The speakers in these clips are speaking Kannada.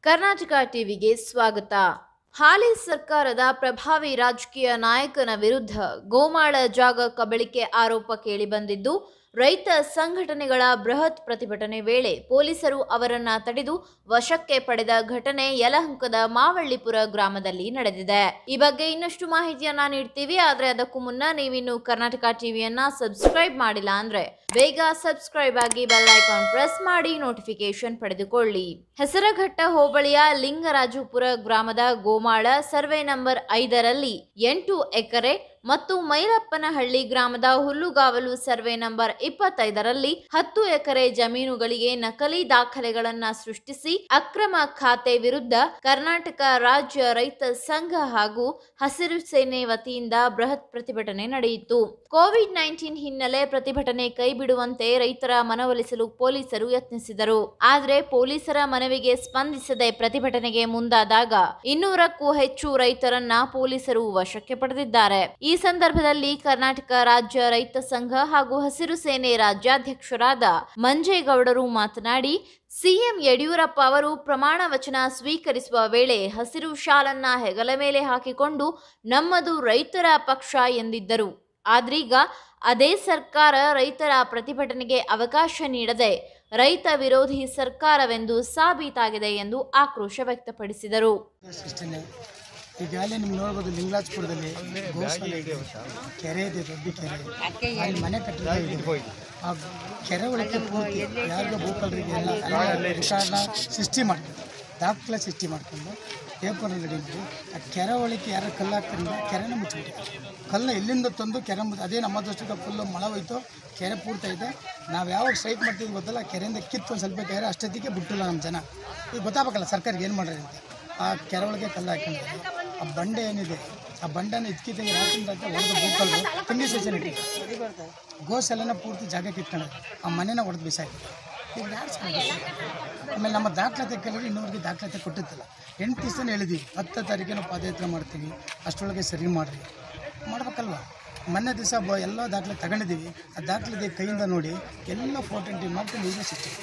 ಕರ್ನಾಟಕ ಟಿವಿಗೆ ಸ್ವಾಗತ ಹಾಲಿ ಸರ್ಕಾರದ ಪ್ರಭಾವಿ ರಾಜಕೀಯ ನಾಯಕನ ವಿರುದ್ಧ ಗೋಮಾಳ ಜಾಗ ಕಬಳಿಕೆ ಆರೋಪ ಕೇಳಿಬಂದಿದ್ದು ರೈತ ಸಂಘಟನೆಗಳ ಬೃಹತ್ ಪ್ರತಿಭಟನೆ ವೇಳೆ ಪೊಲೀಸರು ಅವರನ್ನ ತಡೆದು ವಶಕ್ಕೆ ಪಡೆದ ಘಟನೆ ಯಲಹಂಕದ ಮಾವಳ್ಳಿಪುರ ಗ್ರಾಮದಲ್ಲಿ ನಡೆದಿದೆ ಈ ಬಗ್ಗೆ ಇನ್ನಷ್ಟು ಮಾಹಿತಿಯನ್ನ ನೀಡ್ತೀವಿ ಆದ್ರೆ ಅದಕ್ಕೂ ಮುನ್ನ ನೀವಿನ್ನು ಕರ್ನಾಟಕ ಟಿವಿಯನ್ನ ಸಬ್ಸ್ಕ್ರೈಬ್ ಮಾಡಿಲ್ಲ ಅಂದ್ರೆ ಬೇಗ ಸಬ್ಸ್ಕ್ರೈಬ್ ಆಗಿ ಬೆಲ್ ಐಕಾನ್ ಪ್ರೆಸ್ ಮಾಡಿ ನೋಟಿಫಿಕೇಶನ್ ಪಡೆದುಕೊಳ್ಳಿ ಹೆಸರಘಟ್ಟ ಹೋಬಳಿಯ ಲಿಂಗರಾಜುಪುರ ಗ್ರಾಮದ ಗೋಮಾಳ ಸರ್ವೆ ನಂಬರ್ ಐದರಲ್ಲಿ ಎಂಟು ಎಕರೆ ಮತ್ತು ಮೈಲಪ್ಪನಹಳ್ಳಿ ಗ್ರಾಮದ ಹುಲ್ಲುಗಾವಲು ಸರ್ವೆ ನಂಬರ್ ಇಪ್ಪತ್ತೈದರಲ್ಲಿ ಹತ್ತು ಎಕರೆ ಜಮೀನುಗಳಿಗೆ ನಕಲಿ ದಾಖಲೆಗಳನ್ನ ಸೃಷ್ಟಿಸಿ ಅಕ್ರಮ ಖಾತೆ ವಿರುದ್ಧ ಕರ್ನಾಟಕ ರಾಜ್ಯ ರೈತ ಸಂಘ ಹಾಗೂ ಹಸಿರು ಸೇನೆ ವತಿಯಿಂದ ಬೃಹತ್ ಪ್ರತಿಭಟನೆ ನಡೆಯಿತು ಕೋವಿಡ್ ನೈನ್ಟೀನ್ ಹಿನ್ನೆಲೆ ಪ್ರತಿಭಟನೆ ಕೈಬಿಡುವಂತೆ ರೈತರ ಮನವೊಲಿಸಲು ಪೊಲೀಸರು ಯತ್ನಿಸಿದರು ಆದರೆ ಪೊಲೀಸರ ಮನವಿಗೆ ಸ್ಪಂದಿಸದೆ ಪ್ರತಿಭಟನೆಗೆ ಮುಂದಾದಾಗ ಇನ್ನೂರಕ್ಕೂ ಹೆಚ್ಚು ರೈತರನ್ನ ಪೊಲೀಸರು ವಶಕ್ಕೆ ಪಡೆದಿದ್ದಾರೆ ಈ ಸಂದರ್ಭದಲ್ಲಿ ಕರ್ನಾಟಕ ರಾಜ್ಯ ರೈತ ಸಂಘ ಹಾಗೂ ಹಸಿರು ಸೇನೆ ರಾಜ್ಯಾಧ್ಯಕ್ಷರಾದ ಮಂಜೇಗೌಡರು ಮಾತನಾಡಿ ಸಿಎಂ ಯಡಿಯೂರಪ್ಪ ಅವರು ಪ್ರಮಾಣ ವಚನ ಸ್ವೀಕರಿಸುವ ವೇಳೆ ಹಸಿರು ಶಾಲನ್ನ ಹೆಗಲ ಮೇಲೆ ಹಾಕಿಕೊಂಡು ನಮ್ಮದು ರೈತರ ಪಕ್ಷ ಎಂದಿದ್ದರು ಆದ್ರೀಗ ಅದೇ ಸರ್ಕಾರ ರೈತರ ಪ್ರತಿಭಟನೆಗೆ ಅವಕಾಶ ನೀಡದೆ ರೈತ ವಿರೋಧಿ ಸರ್ಕಾರವೆಂದು ಸಾಬೀತಾಗಿದೆ ಎಂದು ಆಕ್ರೋಶ ವ್ಯಕ್ತಪಡಿಸಿದರು ಇಷ್ಟೇ ಈಗಾಗಲೇ ನಿಮ್ಗೆ ನೋಡ್ಬೋದು ಲಿಂಗರಾಜಪುರದಲ್ಲಿ ಗೋಶಾಲೆ ಇದೆ ಕೆರೆ ಇದೆ ದೊಡ್ಡ ಕೆರೆ ಅಲ್ಲಿ ಮನೆ ಕಟ್ಟಿದ ಇದೆ ಆ ಕೆರೆ ಒಳಗೆ ಪೂರ್ತಿ ಯಾರಿಗೂ ಭೂಕಲರಿಗೆ ಎಲ್ಲ ರಿಕಾರ್ಡ್ನ ಸೃಷ್ಟಿ ಮಾಡ್ಕೊಂಡು ದಾಖಲೆ ಸೃಷ್ಟಿ ಮಾಡ್ಕೊಂಡು ಪೇಪರ್ ರೆಡಿ ಮಾಡಿ ಆ ಕೆರೆ ಒಳಗೆ ಯಾರು ಕಲ್ಲು ಹಾಕ್ತಾರಿಂದ ಕೆರೆನ ಮುಚ್ಚಿಬಿಟ್ಟಿದ್ದಾರೆ ಕಲ್ಲನ್ನ ಎಲ್ಲಿಂದ ತಂದು ಕೆರೆ ಮುಚ್ಚಿ ಅದೇ ನಮ್ಮ ದೃಷ್ಟಿಗೆ ಫುಲ್ಲು ಮಳೆ ಹೋಯ್ತು ಕೆರೆ ಪೂರ್ತಿ ಇದೆ ನಾವು ಯಾವಾಗ ಸ್ಟ್ರೈಕ್ ಮಾಡ್ತಿದ್ವಿ ಗೊತ್ತಲ್ಲ ಆ ಕೆರೆಯಿಂದ ಕಿತ್ತು ಒಂದು ಸ್ವಲ್ಪ ಕೆರೆ ಅಷ್ಟೊತ್ತಿಗೆ ಬಿಟ್ಟಿಲ್ಲ ನಮ್ಮ ಜನ ಈಗ ಗೊತ್ತಾಗಬೇಕಲ್ಲ ಸರ್ಕಾರಕ್ಕೆ ಏನು ಮಾಡ್ರಿ ಅಂತ ಆ ಕೆರೆ ಒಳಗೆ ಕಲ್ಲು ಹಾಕೊಂಡಿದ್ದಾರೆ ಆ ಬಂಡೆ ಏನಿದೆ ಆ ಬಂಡೆನ ಇದ್ಕಿದ್ದಂಗೆ ರಾತ್ರಿ ರಾತ್ರಿ ಹೊಡೆದು ಭೂಕಲ್ಲು ತಂಗಿ ಸ್ಟೇಷನ್ ಇಟ್ಟಿದ್ದಾರೆ ಗೋಸೆಲ್ಲನ ಪೂರ್ತಿ ಜಾಗ ಕಿತ್ಕೊಂಡಿದ್ದಾರೆ ಆ ಮನೆನ ಹೊಡೆದು ಬಿಸಾಕಿದ್ದಾರೆ ಇವ್ರು ಯಾರು ಚೆನ್ನಾಗಿ ಆಮೇಲೆ ನಮ್ಮ ದಾಖಲಾತಿ ಕೇಳಿದ್ರೆ ಇನ್ನೂರಿಗೆ ದಾಖಲಾತಿ ಕೊಟ್ಟಿದ್ದಿಲ್ಲ ಎಂಟು ದಿವಸ ಹೇಳಿದ್ವಿ ಹತ್ತು ತಾರೀಕಿನ ಪಾದಯಾತ್ರೆ ಮಾಡ್ತೀವಿ ಅಷ್ಟರೊಳಗೆ ಸರಿ ಮಾಡಿರಿ ಮಾಡ್ಬೇಕಲ್ವ ಮೊನ್ನೆ ದಿವಸ ಬ ಎಲ್ಲ ದಾಖಲೆ ತಗೊಂಡಿದ್ದೀವಿ ಆ ದಾಖಲೆ ಕೈಯಿಂದ ನೋಡಿ ಎಲ್ಲ ಫೋಟೋ ಎಂಟ್ರಿ ಮಾಡ್ಕೊಂಡು ಈಗ ಸಿಗ್ತೀವಿ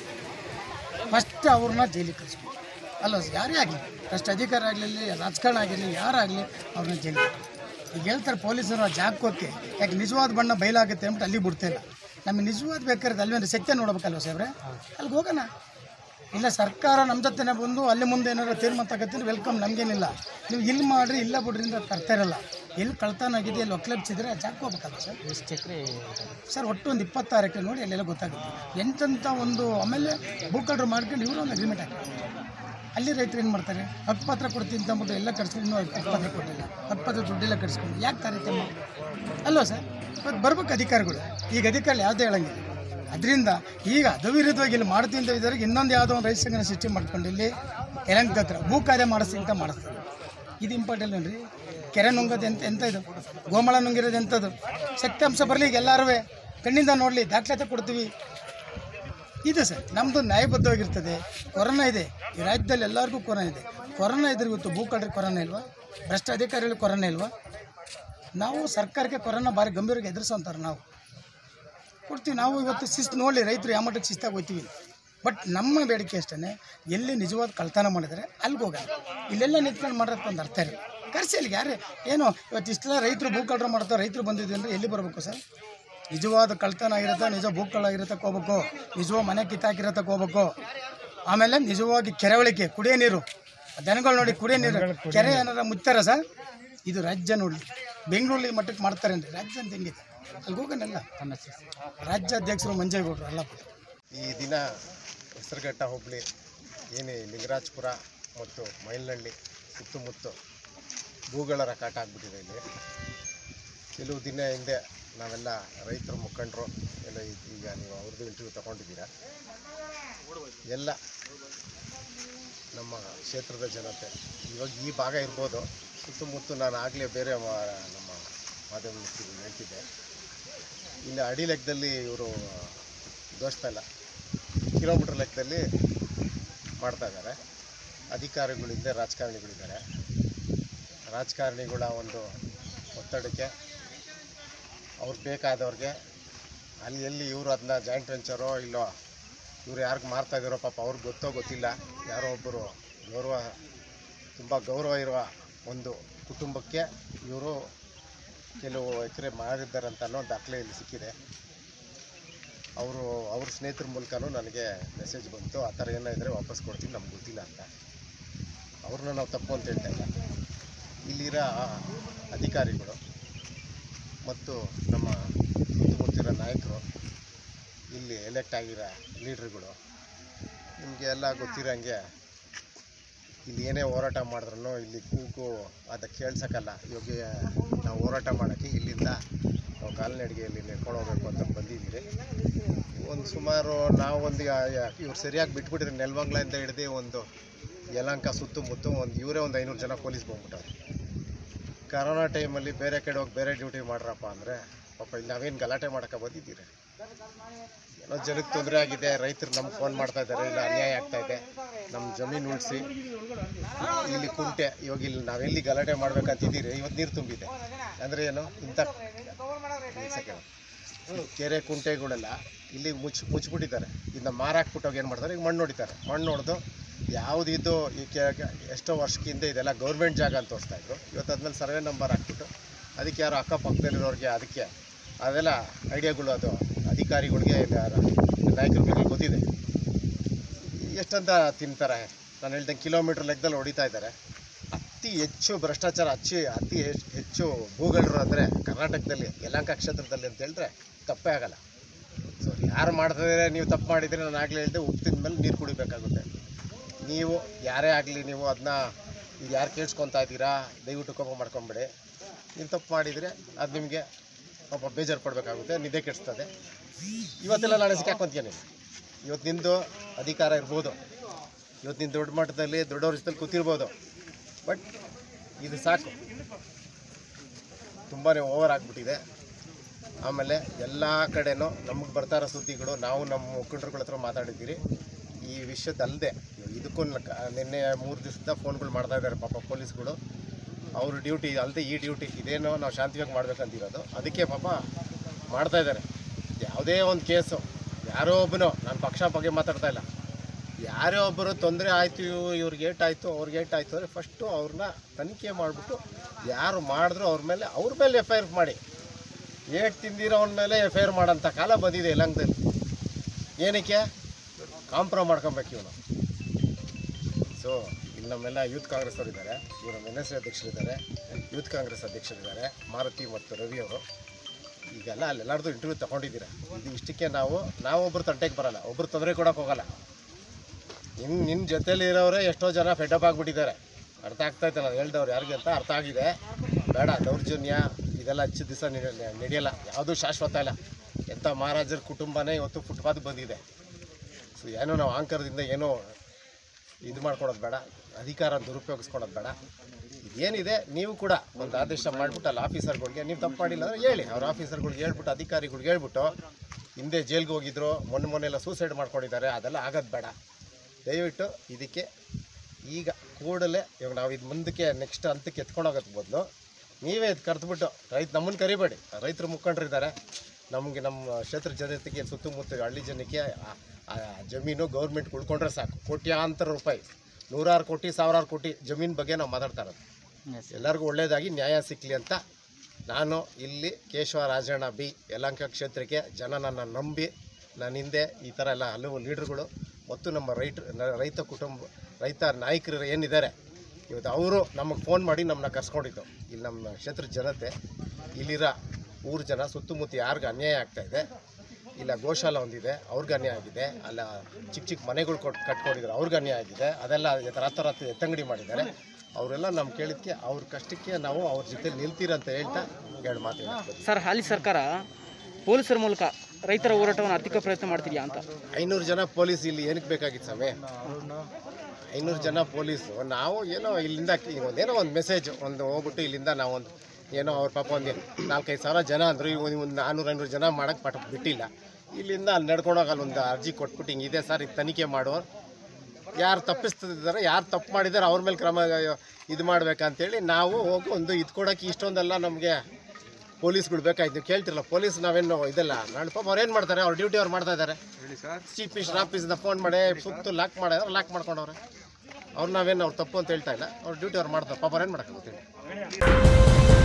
ಫಸ್ಟ್ ಅವ್ರನ್ನ ಜೈಲಿಗೆ ಕಳಿಸ್ಬೇಕು ಅಲ್ಲ ಯಾರೇ ಆಗಲಿ ಫಸ್ಟ್ ಅಧಿಕಾರ ಆಗಲಿ ರಾಜಕಾರಣ ಆಗಿರಲಿ ಯಾರಾಗಲಿ ಅವ್ರನ್ನ ಜೈಲಿಗೆ ಈಗ ಹೇಳ್ತಾರೆ ಪೊಲೀಸರು ಆ ಜಾಗಕ್ಕೆ ಹೋಗಿ ಯಾಕೆ ನಿಜವಾದ ಬಣ್ಣ ಬಯಲಾಗುತ್ತೆ ಅಂದ್ಬಿಟ್ಟು ಅಲ್ಲಿ ಬಿಡ್ತಾ ಇಲ್ಲ ನಮಗೆ ನಿಜವಾದ ಬೇಕಾದ್ರೆ ಅಲ್ಲಿ ಒಂದು ಸತ್ಯ ನೋಡ್ಬೇಕಲ್ವ ಸಾಹೇಬ್ರೆ ಅಲ್ಲಿಗೆ ಹೋಗೋಣ ಇಲ್ಲ ಸರ್ಕಾರ ನಮ್ಮ ಜೊತೆನೇ ಬಂದು ಅಲ್ಲಿ ಮುಂದೆ ಏನಾದ್ರು ತೀರ್ಮಾನ ತಗೋತೀನಿ ವೆಲ್ಕಮ್ ನಮಗೇನಿಲ್ಲ ನೀವು ಇಲ್ಲಿ ಮಾಡಿರಿ ಇಲ್ಲ ಬಿಡ್ರಿ ಅಂತ ತರ್ತಾ ಇರಲ್ಲ ಎಲ್ಲಿ ಕಳ್ತನ ಆಗಿದೆ ಎಲ್ಲಿ ಒಕ್ಲಬ್ಸಿದ್ರೆ ಆ ಜಾಗಕ್ಕೆ ಹೋಗ್ಬೇಕಲ್ಲ ಸರ್ ಎಷ್ಟು ಎಕರೆ ಸರ್ ಒಟ್ಟು ಒಂದು ಇಪ್ಪತ್ತಾರು ಎಕರೆ ನೋಡಿ ಅಲ್ಲೆಲ್ಲ ಗೊತ್ತಾಗುತ್ತೆ ಎಂತೆಂಥ ಒಂದು ಆಮೇಲೆ ಭೂಕಳ್ರು ಮಾಡ್ಕೊಂಡು ಇವರು ಒಂದು ಅಗ್ರಿಮೆಂಟ್ ಹಾಕ್ತಾರೆ ಅಲ್ಲಿ ರೈತರು ಏನು ಮಾಡ್ತಾರೆ ಹಕ್ಕುಪತ್ರ ಕೊಡ್ತೀನಿ ಅಂತ ಅಂದ್ಬಿಟ್ಟು ಎಲ್ಲ ಕಟ್ಸ್ಕೊಂಡು ಇನ್ನೂ ಹಕ್ಕುಪತ್ರ ಕೊಟ್ಟಿಲ್ಲ ಹಕ್ಕುಪತ್ರ ದುಡ್ಡೆಲ್ಲ ಕಟ್ಸ್ಕೊಂಡು ಯಾಕೆ ತಾರೀತಮ್ಮ ಅಲ್ವಾ ಸರ್ ಮತ್ತು ಬರ್ಬೇಕು ಅಧಿಕಾರಿಗಳು ಈಗ ಅಧಿಕಾರಿ ಯಾವುದೇ ಹೇಳಂಗಿಲ್ಲ ಅದರಿಂದ ಈಗ ಅದು ವಿರುದ್ಧವಾಗಿ ಇಲ್ಲಿ ಮಾಡ್ತೀನಿ ಅಂತ ಇದ್ದಾರೆ ಇನ್ನೊಂದು ಯಾವುದೋ ಒಂದು ರೈತ ಸಂಘನ ಸೃಷ್ಟಿ ಮಾಡ್ಕೊಂಡು ಇಲ್ಲಿ ಯಲಂಕ ಹತ್ರ ಭೂ ಕಾರ್ಯ ಮಾಡಿಸ್ತೀನಿ ಅಂತ ಮಾಡಿಸ್ತಾರೆ ಇದು ಇಂಪಾರ್ಟೆಂಟ್ ಏನ್ರಿ ಕೆರೆ ನುಂಗೋದು ಎಂತ ಎಂತ ಇದು ಗೋಮಳ ನುಂಗಿರೋದು ಎಂಥದ್ದು ಶಕ್ತಾಂಶ ಬರಲಿ ಈಗ ಎಲ್ಲರೂ ಕಣ್ಣಿಂದ ನೋಡಲಿ ದಾಖಲಾತಿ ಕೊಡ್ತೀವಿ ಇದೆ ಸರ್ ನಮ್ಮದು ನ್ಯಾಯಬದ್ಧವಾಗಿರ್ತದೆ ಕೊರೋನಾ ಇದೆ ಈ ರಾಜ್ಯದಲ್ಲಿ ಎಲ್ಲರಿಗೂ ಕೊರೋನಾ ಇದೆ ಕೊರೋನಾ ಇದ್ರೆ ಇವತ್ತು ಭೂಕಳ್ರಿಗೆ ಕೊರೋನಾ ಇಲ್ವಾ ಭ್ರಷ್ಟ ಅಧಿಕಾರಿಗಳಿಗೆ ಕೊರೋನಾ ಇಲ್ವಾ ನಾವು ಸರ್ಕಾರಕ್ಕೆ ಕೊರೋನಾ ಭಾರಿ ಗಂಭೀರವಾಗಿ ಎದುರಿಸೋಂತಾರೆ ನಾವು ಕೊಡ್ತೀವಿ ನಾವು ಇವತ್ತು ಶಿಸ್ತು ನೋಡಿ ರೈತರು ಯಾವ ಮಟ್ಟಕ್ಕೆ ಶಿಸ್ತಾಗಿ ಹೋಗ್ತೀವಿ ಬಟ್ ನಮ್ಮ ಬೇಡಿಕೆ ಅಷ್ಟೇ ಎಲ್ಲಿ ನಿಜವಾದ ಕಳ್ತನ ಮಾಡಿದರೆ ಅಲ್ಲಿಗೆ ಹೋಗೋಣ ಇಲ್ಲೆಲ್ಲ ನಿಂತ್ಕೊಂಡು ಮಾಡೋದಕ್ಕೆ ಒಂದು ಅರ್ಥ ಇಲ್ಲ ಕರ್ಸಿ ಅಲ್ಲಿಗೆ ಯಾರೇ ಏನು ಇವತ್ತು ಇಷ್ಟೆಲ್ಲ ರೈತರು ಭೂಕಳ್ರ ಮಾಡ್ತಾರೆ ರೈತರು ಬಂದಿದ್ವಿ ಅಂದರೆ ಎಲ್ಲಿ ಬರಬೇಕು ಸರ್ ನಿಜವಾದ ಕಳ್ತನ ಆಗಿರುತ್ತೆ ನಿಜ ಭೂಕಳ್ಳ ಆಗಿರತ್ತಕ್ಕೆ ಹೋಗ್ಬೇಕು ನಿಜವಾದ ಮನೆ ಕಿತ್ತಾಕಿರತ್ತಕ್ಕೆ ಹೋಗ್ಬೇಕು ಆಮೇಲೆ ನಿಜವಾಗಿ ಕೆರೆ ಒಳಗೆ ಕುಡಿಯೋ ನೀರು ದನಗಳು ನೋಡಿ ಕುಡಿಯೋ ನೀರು ಕೆರೆ ಏನಾರ ಮುಚ್ತಾರ ಸರ್ ಇದು ರಾಜ್ಯ ನೋಡಿ ಬೆಂಗಳೂರಲ್ಲಿ ಮಟ್ಟಕ್ಕೆ ಮಾಡ್ತಾರೆ ಅಂದರೆ ರಾಜ್ಯ ಅಂತ ಹೆಂಗಿದೆ ಅಲ್ಲಿ ಹೋಗೋಣಲ್ಲ ರಾಜ್ಯಾಧ್ಯಕ್ಷರು ಮಂಜೇಗೌಡರು ಅಲ್ಲ ಈ ದಿನ ಹೆಸರುಘಟ್ಟ ಹೋಬಳಿ ಏನು ಲಿಂಗರಾಜಪುರ ಮತ್ತು ಮೈಲಹಳ್ಳಿ ಸುತ್ತಮುತ್ತ ಭೂಗಳರ ಕಾಟ ಆಗ್ಬಿಟ್ಟಿದೆ ಇಲ್ಲಿ ಕೆಲವು ದಿನ ಹಿಂದೆ ನಾವೆಲ್ಲ ರೈತರ ಮುಖಂಡರು ಎಲ್ಲ ಇದ್- ಈಗ ನೀವು ಅವ್ರದ್ದು ಇಂಟರ್ವ್ಯೂ ತಗೊಂಡಿದ್ದೀರಾ ಎಲ್ಲ ನಮ್ಮ ಕ್ಷೇತ್ರದ ಜನತೆ ಇವಾಗ ಈ ಭಾಗ ಇರ್ಬೋದು ಸುತ್ತಮುತ್ತ ನಾನು ಆಗಲೇ ಬೇರೆ ಮಾ- ನಮ್ಮ ಮಾಧ್ಯಮ ಹೇಳ್ತಿದ್ದೆ ಇಲ್ಲಿ ಅಡಿ ಲೆಕ್ಕದಲ್ಲಿ ಇವರು ದೋಸ್ತಾ ಇಲ್ಲ ಕಿಲೋಮೀಟ್ರ್ ಲೆಕ್ಕದಲ್ಲಿ ಮಾಡ್ತಾ ಇದ್ದಾರೆ ಅಧಿಕಾರಿಗಳಿಂದ ರಾಜಕಾರಣಿಗಳಿದ್ದಾರೆ ರಾಜಕಾರಣಿಗಳ ಒಂದು ಒತ್ತಡಕ್ಕೆ ಅವ್ರು ಬೇಕಾದವ್ರಿಗೆ ಅಲ್ಲಿ ಎಲ್ಲಿ ಇವರು ಅದನ್ನ ಜಾಯಿಂಟ್ ವೆಂಚರೋ ಇಲ್ಲೋ ಇವ್ರು ಯಾರಿಗೆ ಮಾರ್ತಾ ಇದ್ದಾರೋ ಪಾಪ ಅವ್ರಿಗೆ ಗೊತ್ತೋ ಗೊತ್ತಿಲ್ಲ ಯಾರೋ ಒಬ್ಬರು ಗೌರವ ತುಂಬ ಗೌರವ ಇರುವ ಒಂದು ಕುಟುಂಬಕ್ಕೆ ಇವರು ಕೆಲವು ಎಕರೆ ಮಾರಿದ್ದಾರೆ ಅಂತ ಅನ್ನೋ ದಾಖಲೆ ಇಲ್ಲಿ ಸಿಕ್ಕಿದೆ ಅವರು ಅವ್ರ ಸ್ನೇಹಿತರ ಮೂಲಕನೂ ನನಗೆ ಮೆಸೇಜ್ ಬಂತು ಆ ಥರ ಏನಾದರೆ ವಾಪಸ್ ಕೊಡ್ತೀನಿ ನಮ್ಗೆ ಗೊತ್ತಿಲ್ಲ ಅಂತ ಅವ್ರನ್ನ ನಾವು ತಪ್ಪು ಅಂತ ಹೇಳ್ತಾ ಇಲ್ಲ ಇಲ್ಲಿರೋ ಅಧಿಕಾರಿಗಳು ಮತ್ತು ನಮ್ಮ ಸುತ್ತಮುತ್ತಿರೋ ನಾಯಕರು ಇಲ್ಲಿ ಎಲೆಕ್ಟ್ ಆಗಿರೋ ಲೀಡ್ರುಗಳು ನಿಮಗೆ ಎಲ್ಲ ಗೊತ್ತಿರೋಂಗೆ ಇಲ್ಲಿ ಏನೇ ಹೋರಾಟ ಮಾಡಿದ್ರೂ ಇಲ್ಲಿ ಕೂಗು ಅದು ಕೇಳ್ಸೋಕ್ಕಲ್ಲ ಇವಾಗ ನಾವು ಹೋರಾಟ ಮಾಡೋಕ್ಕೆ ಇಲ್ಲಿಂದ ನಾವು ಕಾಲ್ನಡಿಗೆ ಇಲ್ಲಿ ನಡ್ಕೊಂಡು ಹೋಗ್ಬೇಕು ಅಂತ ಬಂದಿದ್ದೀರಿ ಒಂದು ಸುಮಾರು ನಾವು ಒಂದು ಇವ್ರು ಸರಿಯಾಗಿ ಬಿಟ್ಬಿಟ್ಟಿದ್ರೆ ನೆಲಮಂಗ್ಲಿಂದ ಹಿಡ್ದು ಒಂದು ಯಲಂಕ ಸುತ್ತಮುತ್ತ ಒಂದು ಇವರೇ ಒಂದು ಐನೂರು ಜನ ಪೊಲೀಸ್ ಬಂದ್ಬಿಟ್ಟವ್ರು ಕರೋನಾ ಟೈಮಲ್ಲಿ ಬೇರೆ ಕಡೆ ಹೋಗಿ ಬೇರೆ ಡ್ಯೂಟಿ ಮಾಡ್ರಪ್ಪ ಅಂದರೆ ಪಾಪ ಇಲ್ಲಿ ನಾವೇನು ಗಲಾಟೆ ಮಾಡೋಕೆ ಬಂದಿದ್ದೀರಿ ಏನೋ ಜನಕ್ಕೆ ತೊಂದರೆ ಆಗಿದೆ ರೈತರು ನಮ್ಗೆ ಫೋನ್ ಮಾಡ್ತಾ ಇದ್ದಾರೆ ಇಲ್ಲ ಅನ್ಯಾಯ ಆಗ್ತಾ ಇದೆ ನಮ್ಮ ಜಮೀನು ಉಳಿಸಿ ಇಲ್ಲಿ ಕುಂಟೆ ಇವಾಗ ಇಲ್ಲಿ ನಾವೆಲ್ಲಿ ಗಲಾಟೆ ಮಾಡ್ಬೇಕಂತಿದ್ದೀರಿ ಇವತ್ತು ನೀರು ತುಂಬಿದೆ ಅಂದರೆ ಏನು ಇಂಥ ಒಂದ್ second. ಕೆರೆ ಕುಂಟೆಗಳೆಲ್ಲ ಇಲ್ಲಿ ಮುಚ್ಚಿ ಮುಚ್ಚಿಬಿಟ್ಟಿದ್ದಾರೆ ಇದನ್ನ ಮಾರಾಕ್ಬಿಟ್ಟೋಗಿ ಏನು ಮಾಡ್ತಾರೆ ಈಗ ಮಣ್ಣು ಹೊಡಿತಾರೆ ಮಣ್ಣು ಹೊಡೆದು ಯಾವುದಿದ್ದು ಈ ಕೆ ಕೆ- ಎಷ್ಟೋ ವರ್ಷಕ್ಕಿಂತ ಇದೆಲ್ಲ ಗೌರ್ಮೆಂಟ್ ಜಾಗ ಅಂತ ತೋರಿಸ್ತಾ ಇದ್ರು ಇವತ್ತು ಅದ್ಮೇಲೆ ಸರ್ವೆ ನಂಬರ್ ಹಾಕ್ಬಿಟ್ಟು ಅದಕ್ಕೆ ಯಾರು ಅಕ್ಕಪಕ್ಕದಲ್ಲಿರೋರಿಗೆ ಅದಕ್ಕೆ ಅದೆಲ್ಲ ಐಡಿಯಾಗಳು ಅದು ಅಧಿಕಾರಿಗಳಿಗೆ ಇಲ್ಲ ಯಾರು ನಾಯಕರಿಗೆ ಗೊತ್ತಿದೆ ಎಷ್ಟಂತ ತಿಂತಾರೆ ನಾನು ಹೇಳ್ದಂಗೆ ಕಿಲೋಮೀಟ್ರ್ ಲೆಕ್ಕದಲ್ಲಿ ಹೊಡಿತಾ ಇದ್ದಾರೆ ಅತಿ ಹೆಚ್ಚು ಭ್ರಷ್ಟಾಚಾರ ಅಚ್ಚಿ ಅತಿ ಹೆಚ್- ಹೆಚ್ಚು ಭೂಗಳರು ಅಂದರೆ ಕರ್ನಾಟಕದಲ್ಲಿ ಯಲಹಂಕ ಕ್ಷೇತ್ರದಲ್ಲಿ ಅಂತ ಹೇಳಿದ್ರೆ ತಪ್ಪೇ ಆಗಲ್ಲ ಸೊ ಯಾರು ಮಾಡ್ತಿದ್ರೆ ನೀವು ತಪ್ಪು ಮಾಡಿದರೆ ನಾನು ಆಗಲೇ ಹೇಳಿದೆ ಉಪ್ಪು ತಿಂದ ಮೇಲೆ ನೀರು ಕುಡಿಬೇಕಾಗುತ್ತೆ ನೀವು ಯಾರೇ ಆಗಲಿ ನೀವು ಅದನ್ನ ಈಗ ಯಾರು ಕೇಳಿಸ್ಕೊತಾ ಇದ್ದೀರಾ ದಯವಿಟ್ಟು ಕೋಪ ಮಾಡ್ಕೊಂಬಿಡಿ ನೀವು ತಪ್ಪು ಮಾಡಿದರೆ ಅದು ನಿಮಗೆ ಪಾಪ ಬೇಜಾರು ಪಡಬೇಕಾಗುತ್ತೆ ನಿದ್ದೆ ಕೆಡಿಸ್ತದೆ ಇವತ್ತೆಲ್ಲ ನಾಳೆ ಸಿಕ್ಕಾಕೊಂತೀಯ ನೀವು ಇವತ್ತು ನಿಂದು ಅಧಿಕಾರ ಇರ್ಬೋದು ಇವತ್ತು ನೀನು ದೊಡ್ಡ ಮಟ್ಟದಲ್ಲಿ ದೊಡ್ಡ ವರ್ಷದಲ್ಲಿ ಕೂತಿರ್ಬೋದು ಬಟ್ ಇದು ಸಾಕು ತುಂಬಾ ಓವರ್ ಆಗಿಬಿಟ್ಟಿದೆ ಆಮೇಲೆ ಎಲ್ಲ ಕಡೆನೂ ನಮಗೆ ಬರ್ತಾ ಇರೋ ಸುದ್ದಿಗಳು ನಾವು ನಮ್ಮ ಮುಖಂಡರುಗಳ ಹತ್ರ ಮಾತಾಡಿದ್ದೀರಿ ಈ ವಿಷಯದಲ್ಲದೆ ಇದಕ್ಕೂ ನ- ನಿನ್ನೆ ಮೂರು ದಿವಸದ ಫೋನ್ಗಳು ಮಾಡ್ತಾ ಇದ್ದಾರೆ ಪಾಪ ಪೊಲೀಸ್ಗಳು ಅವ್ರ ಡ್ಯೂಟಿ ಅಲ್ಲದೆ ಈ ಡ್ಯೂಟಿ ಇದೇನೋ ನಾವು ಶಾಂತಿಯಾಗಿ ಮಾಡ್ಬೇಕಂತಿರೋದು ಅದಕ್ಕೆ ಪಾಪ ಮಾಡ್ತಾ ಇದ್ದಾರೆ ಯಾವುದೇ ಒಂದು ಕೇಸು ಯಾರೋ ಒಬ್ಬನು ನಾನು ಪಕ್ಷ ಬಗ್ಗೆ ಮಾತಾಡ್ತಾ ಇಲ್ಲ ಯಾರೇ ಒಬ್ಬರು ತೊಂದರೆ ಆಯಿತು ಇವ್ರಿಗೆ ಏಟಾಯಿತು ಅವ್ರಿಗೆ ಏಟಾಯಿತು ಅಂದರೆ ಫಸ್ಟು ಅವ್ರನ್ನ ತನಿಖೆ ಮಾಡಿಬಿಟ್ಟು ಯಾರು ಮಾಡಿದ್ರು ಅವ್ರ ಮೇಲೆ ಅವ್ರ ಮೇಲೆ ಎಫ್ ಐ ಆರ್ ಮಾಡಿ ಏಟ್ ತಿಂದಿರೋನ ಮೇಲೆ ಎಫ್ ಐ ಆರ್ ಮಾಡೋಂಥ ಕಾಲ ಬಂದಿದೆ ಯಲಂಕದಲ್ಲಿ ಏನಕ್ಕೆ ಕಾಂಪ್ರೋ ಮಾಡ್ಕೊಬೇಕು ಇವನು ಸೊ ಇಲ್ಲಿ ನಮ್ಮೆಲ್ಲ ಯೂತ್ ಕಾಂಗ್ರೆಸ್ ಅವರು ಇದ್ದಾರೆ ಇವರು ನಮ್ಮ ಎನ್ ಎಸ್ ಅಧ್ಯಕ್ಷರಿದ್ದಾರೆ ಯೂತ್ ಕಾಂಗ್ರೆಸ್ ಅಧ್ಯಕ್ಷರಿದ್ದಾರೆ ಮಾರುತಿ ಮತ್ತು ರವಿ ಅವರು ಈಗೆಲ್ಲ ಅಲ್ಲೆಲ್ಲಾರ್ದು ಇಂಟರ್ವ್ಯೂ ತೊಗೊಂಡಿದ್ದೀರ ಇದು ಇಷ್ಟಕ್ಕೆ ನಾವು ನಾವೊಬ್ಬರು ತಂಟೆಗೆ ಬರಲ್ಲ ಒಬ್ಬರು ತೊಂದರೆ ಕೊಡೋಕೆ ಹೋಗಲ್ಲ ನಿನ್ನ ನಿನ್ನ ಜೊತೇಲಿ ಇರೋರೇ ಎಷ್ಟೋ ಜನ ಫೆಡಪ್ ಆಗಿಬಿಟ್ಟಿದ್ದಾರೆ ಅರ್ಥ ಆಗ್ತೈತೆ ನಾನು ಹೇಳ್ದವ್ರು ಯಾರಿಗೆ ಅಂತ ಅರ್ಥ ಆಗಿದೆ ಬೇಡ ದೌರ್ಜನ್ಯ ಇದೆಲ್ಲ ಹಚ್ಚ ದಿವಸ ನಡೆಯಲ್ಲ ಯಾವುದೂ ಶಾಶ್ವತ ಇಲ್ಲ ಎಂಥ ಮಹಾರಾಜರ ಕುಟುಂಬನೇ ಇವತ್ತು ಫುಟ್ಪಾತ್ ಬಂದಿದೆ ಸೊ ಏನೋ ನಾವು ಆಂಕರದಿಂದ ಏನೋ ಇದು ಮಾಡ್ಕೊಳೋದು ಬೇಡ ಅಧಿಕಾರ ದುರುಪಯೋಗಿಸ್ಕೊಳೋದು ಬೇಡ ಇದೇನಿದೆ ನೀವು ಕೂಡ ಒಂದು ಆದೇಶ ಮಾಡಿಬಿಟ್ಟು ಅಲ್ಲಿ ಆಫೀಸರ್ಗಳಿಗೆ ನೀವು ತಪ್ಪು ಮಾಡಿಲ್ಲ ಅಂದರೆ ಹೇಳಿ ಅವ್ರ ಆಫೀಸರ್ಗಳಿಗೆ ಹೇಳ್ಬಿಟ್ಟು ಅಧಿಕಾರಿಗಳಿಗೆ ಹೇಳ್ಬಿಟ್ಟು ಹಿಂದೆ ಜೈಲ್ಗೆ ಹೋಗಿದ್ರು ಮೊನ್ನೆ ಮೊನ್ನೆಲ್ಲ ಸೂಸೈಡ್ ಮಾಡ್ಕೊಂಡಿದ್ದಾರೆ ಅದೆಲ್ಲ ಆಗೋದು ಬೇಡ ದಯವಿಟ್ಟು ಇದಕ್ಕೆ ಈಗ ಕೂಡಲೇ ಇವಾಗ ನಾವು ಇದು ಮುಂದಕ್ಕೆ ನೆಕ್ಸ್ಟ್ ಹಂತಕ್ಕೆ ಎತ್ಕೊಂಡು ಹೋಗೋದು ಬದಲು ನೀವೇ ಇದು ಕರೆದ್ಬಿಟ್ಟು ರೈತ ನಮ್ಮನ್ನು ಕರಿಬೇಡಿ ರೈತರು ಮುಖಂಡರಿದ್ದಾರೆ ನಮಗೆ ನಮ್ಮ ಕ್ಷೇತ್ರ ಜನತೆಗೆ ಸುತ್ತಮುತ್ತ ಹಳ್ಳಿ ಜನಕ್ಕೆ ಆ- ಆ ಜಮೀನು ಗೌರ್ಮೆಂಟ್ ಉಳ್ಕೊಂಡ್ರೆ ಸಾಕು ಕೋಟ್ಯಾಂತರ ರೂಪಾಯಿ ನೂರಾರು ಕೋಟಿ ಸಾವಿರಾರು ಕೋಟಿ ಜಮೀನು ಬಗ್ಗೆ ನಾವು ಮಾತಾಡ್ತಾ ಇರೋದು ಎಲ್ಲರಿಗೂ ಒಳ್ಳೆಯದಾಗಿ ನ್ಯಾಯ ಸಿಕ್ಕಲಿ ಅಂತ ನಾನು ಇಲ್ಲಿ ಕೇಶವ ರಾಜಣ್ಣ ಬಿ ಯಲಹಂಕ ಕ್ಷೇತ್ರಕ್ಕೆ ಜನ ನನ್ನ ನಂಬಿ ನನ್ನ ಹಿಂದೆ ಈ ಥರ ಎಲ್ಲ ಹಲವು ಲೀಡ್ರುಗಳು ಮತ್ತು ನಮ್ಮ ರೈತ ನ- ರೈತ ಕುಟುಂಬ ರೈತ ನಾಯಕರು ಏನಿದ್ದಾರೆ ಇವತ್ತು ಅವರು ನಮಗೆ ಫೋನ್ ಮಾಡಿ ನಮ್ಮನ್ನ ಕರ್ಸ್ಕೊಂಡಿದ್ದು ಇಲ್ಲಿ ನಮ್ಮ ಕ್ಷೇತ್ರದ ಜನತೆ ಇಲ್ಲಿರೋ ಊರು ಜನ ಸುತ್ತಮುತ್ತ ಯಾರಿಗೂ ಅನ್ಯಾಯ ಆಗ್ತಾ ಇದೆ ಇಲ್ಲ ಗೋಶಾಲ ಒಂದಿದೆ ಅವ್ರಿಗೆ ಅನ್ಯಾಯ ಆಗಿದೆ ಅಲ್ಲ ಚಿಕ್ಕ ಚಿಕ್ಕ ಮನೆಗಳು ಕೊಟ್ಟು ಕಟ್ಕೊಂಡಿದ್ದಾರೆ ಅವ್ರಿಗೆ ಅನ್ಯಾಯ ಆಗಿದೆ ಅದೆಲ್ಲ ರಾತ್ರಿ ರಾತ್ರಿ ಎತ್ತಂಗಡಿ ಮಾಡಿದ್ದಾರೆ ಅವರೆಲ್ಲ ನಮ್ಮ ಕೇಳಿದ್ಕೆ ಅವ್ರ ಕಷ್ಟಕ್ಕೆ ನಾವು ಅವ್ರ ಜೊತೆ ನಿಲ್ತೀರಂತ ಹೇಳ್ತಾ ಎರಡು ಮಾತು ಹೇಳ್ತೀನಿ ಸರ್ ಹಾಲಿ ಸರ್ಕಾರ ಪೊಲೀಸರ ಮೂಲಕ ರೈತರ ಹೋರಾಟವನ್ನು ಹತ್ತಿಕ್ಕ ಪ್ರಯತ್ನ ಮಾಡ್ತಿದ್ಯಾ ಅಂತ ಐನೂರು ಜನ ಪೊಲೀಸ್ ಇಲ್ಲಿ ಏನಕ್ಕೆ ಬೇಕಾಗಿತ್ತು ಸಮಯ ಐನೂರು ಜನ ಪೊಲೀಸು ನಾವು ಏನೋ ಇಲ್ಲಿಂದ ಕಿ- ಒಂದೇನೋ ಒಂದು ಮೆಸೇಜ್ ಒಂದು ಹೋಗ್ಬಿಟ್ಟು ಇಲ್ಲಿಂದ ನಾವು ಒಂದು ಏನೋ ಅವ್ರ ಪಾಪ ಒಂದು ನಾಲ್ಕೈದು ಸಾವಿರ ಜನ ಅಂದರು ಈಗ ಒಂದು ನಾನ್ನೂರು ಐನೂರು ಜನ ಮಾಡೋಕ್ಕೆ ಪಟ ಬಿಟ್ಟಿಲ್ಲ ಇಲ್ಲಿಂದ ಅಲ್ಲಿ ನಡ್ಕೊಂಡೋಗಿ ಅಲ್ಲಿ ಒಂದು ಅರ್ಜಿ ಕೊಟ್ಬಿಟ್ಟು ಹಿಂಗಿದೆ ಸರ್ ಇದು ತನಿಖೆ ಮಾಡುವ ಯಾರು ತಪ್ಪಿಸ್ತಿದ್ದಾರೆ ಯಾರು ತಪ್ಪು ಮಾಡಿದ್ದಾರೆ ಅವ್ರ ಮೇಲೆ ಕ್ರಮ ಇದು ಮಾಡ್ಬೇಕಂತೇಳಿ ನಾವು ಹೋಗಿ ಒಂದು ಇದು ಕೊಡೋಕ್ಕೆ ಇಷ್ಟೊಂದೆಲ್ಲ ನಮಗೆ ಪೊಲೀಸ್ಗಳು ಬೇಕಾಯ್ತು ಕೇಳ್ತಿರಲ್ಲ ಪೊಲೀಸ್ ನಾವೇನು ಇದೆಲ್ಲ ನಾಳೆ ಪಾಪ ಅವ್ರು ಏನು ಮಾಡ್ತಾರೆ ಅವ್ರ ಡ್ಯೂಟಿ ಅವ್ರು ಮಾಡ್ತಾ ಇದ್ದಾರೆ ಚೀಫ್ ಮಿನಿಸ್ಟರ್ ಆಫೀಸಿಂದ ಫೋನ್ ಮಾಡಿ ಸುತ್ತು ಲಾಕ್ ಮಾಡಿದ್ರೆ ಲಾಕ್ ಮಾಡ್ಕೊಂಡವ್ರೆ ಅವ್ರು ನಾವೇನು ಅವ್ರು ತಪ್ಪು ಅಂತ ಹೇಳ್ತಾ ಇಲ್ಲ ಅವ್ರ ಡ್ಯೂಟಿ ಅವ್ರು ಮಾಡ್ತಾರೆ ಪಾಪ ಅವ್ರು ಏನು ಮಾಡೋಕ್ಕಾಗುತ್ತೆ ಹೇಳಿ